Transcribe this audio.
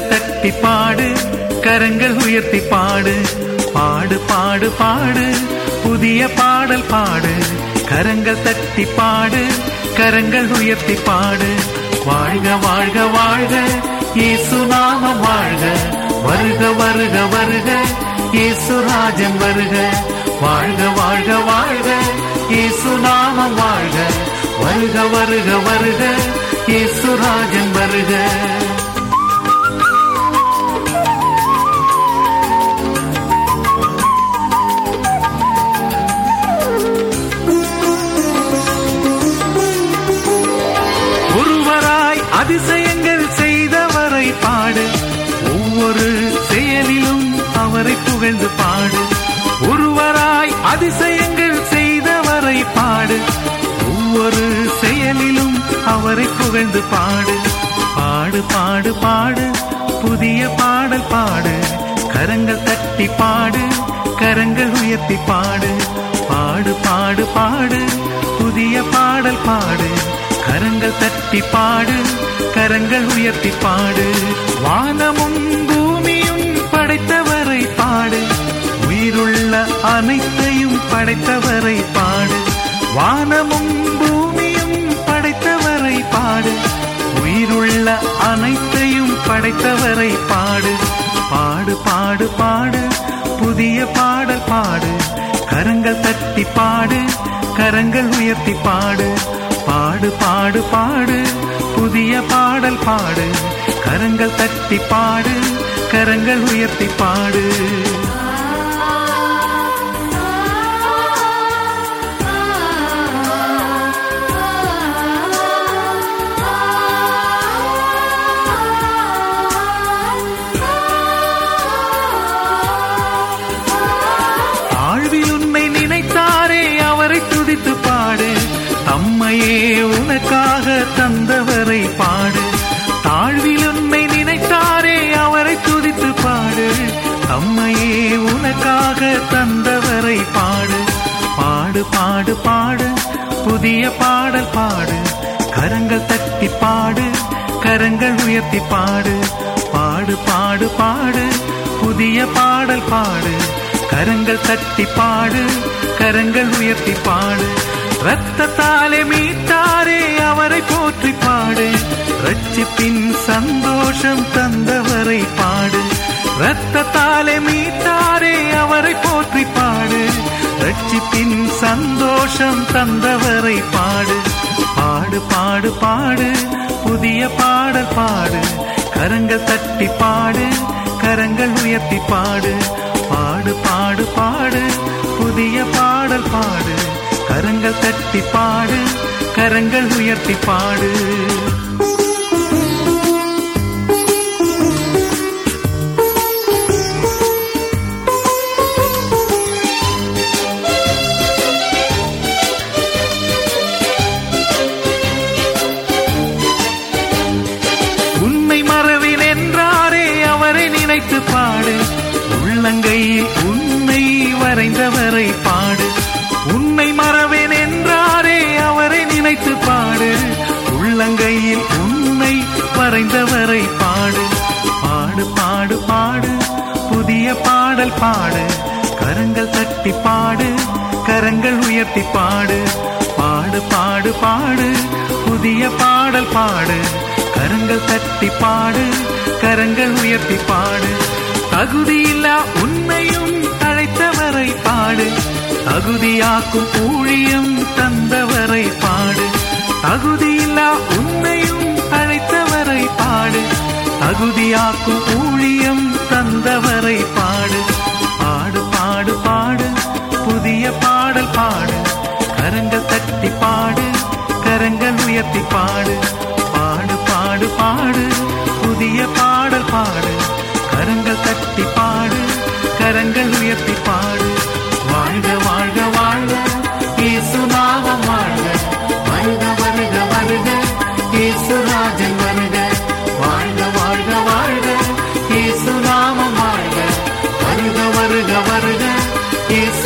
கரங்கள் தட்டி பாடு கரங்கள் உயர்த்தி பாடு பாடு பாடு பாடு புதிய பாடல் பாடு கரங்கள் தட்டி பாடு கரங்கள் உயர்த்தி பாடு வாழ்க வாழ்க வாழ்க இயேசு நாமம் வாழ்க வருக வருக வருக இயேசு ராஜன் வருக வாழ்க வாழ்க வாழ்க இயேசு நாமம் வாழ்க வருக வருக வருக இயேசு ராஜன் வருக ஒருவராய் அதிசயங்கள் செய்தவரை பாடு ஒவ்வொரு செயலிலும் அவரை புகழ்ந்து பாடு ஒருவராய் அதிசயங்கள் செய்தவரை பாடு ஒவ்வொரு செயலிலும் அவரை புகழ்ந்து பாடு பாடு பாடு பாடு புதிய பாடல் பாடு கரங்கள் தட்டி பாடு கரங்கள் உயர்த்தி பாடு பாடு பாடு பாடு புதிய பாடல் பாடு கரங்கள் தட்டி பாடு கரங்கள் உயர்த்தி பாடு வானமும் பூமியும் படைத்தவரை பாடு உயிருள்ள அனைத்தையும் படைத்தவரை பாடு வானமும் பூமியும் படைத்தவரை பாடு உயிருள்ள அனைத்தையும் படைத்தவரை பாடு பாடு பாடு பாடு புதிய பாடல் பாடு கரங்கள் தட்டி பாடு கரங்கள் உயர்த்தி பாடு பாடு பாடு பாடு புதிய பாடல் பாடு கரங்கள் தட்டி பாடு கரங்கள் உயர்த்தி பாடு தாழ்வில் உன்னை நினைத்தாரே அவரை துதித்து பாடு தம்மையே உனக்காக தந்தவரை பாடு தாழ்வில் உன்னை நினைத்தாரே அவரை துதித்து பாடு தம்மையே உனக்காக தந்தவரை பாடு பாடு பாடு பாடு புதிய பாடல் பாடு கரங்கள் தட்டி பாடு கரங்கள் உயர்த்தி பாடு பாடு பாடு பாடு புதிய பாடல் பாடு கரங்கள் தட்டி பாடு கரங்கள் உயர்த்தி பாடு ரத்தத்தாலே மீட்டாரே அவரை போற்றி பாடு ரட்சிப்பின் சந்தோஷம் தந்தவரை பாடு ரத்தத்தாலே மீட்டாரே அவரை போற்றி பாடு ரட்சிப்பின் சந்தோஷம் தந்தவரை பாடு பாடு பாடு பாடு புதிய பாடல் பாடு கரங்கள் தட்டி பாடு கரங்கள் உயர்த்தி பாடு பாடு பாடு பாடு புதிய பாடல் பாடு கரங்கள் தட்டி பாடு கரங்கள் உயர்த்தி பாடு உன்னை மறவேன் என்றாரே அவரை நினைத்து பாடு உள்ளங்கையில் உன்னை வரைந்தவரை பாடு உன்னை மறவேன் என்றாரே அவரை நினைத்து பாடு உள்ளங்கையில் உன்னை வரைந்தவரை பாடு பாடு பாடு பாடு புதிய பாடல் பாடு கரங்கள் தட்டி பாடு கரங்கள் உயர்த்தி பாடு பாடு பாடு பாடு புதிய பாடல் பாடு கரங்கள் தட்டி பாடு கரங்கள் உயர்த்தி பாடு தகுதியில்லா உன்னையும் அழைத்தவரை பாடு தகுதியாக்கும் ஊழியம் தந்தவரை பாடு தகுதியில்லா உன்னையும் அழைத்தவரை பாடு தகுதியாக்கும் ஊழியம் தந்தவரை பாடு பாடு பாடு பாடு புதிய பாடல் பாடு கரங்கள் தட்டி பாடு கரங்கள் உயர்த்தி பாடு பாடு பாடு பாடு புதிய பாடல் பாடு கரங்கள் தட்டி பாடு கரங்கள் உயர்த்தி பாடு வாழ்க வாழ்க வாழ்க இயேசு நாமம் வாழ்க வருக வருக வருக இயேசு ராஜன் வருக வாழ்க வாழ்க வாழ்க இயேசு நாமம் வாழ்க வருக வருக வருக இயேசு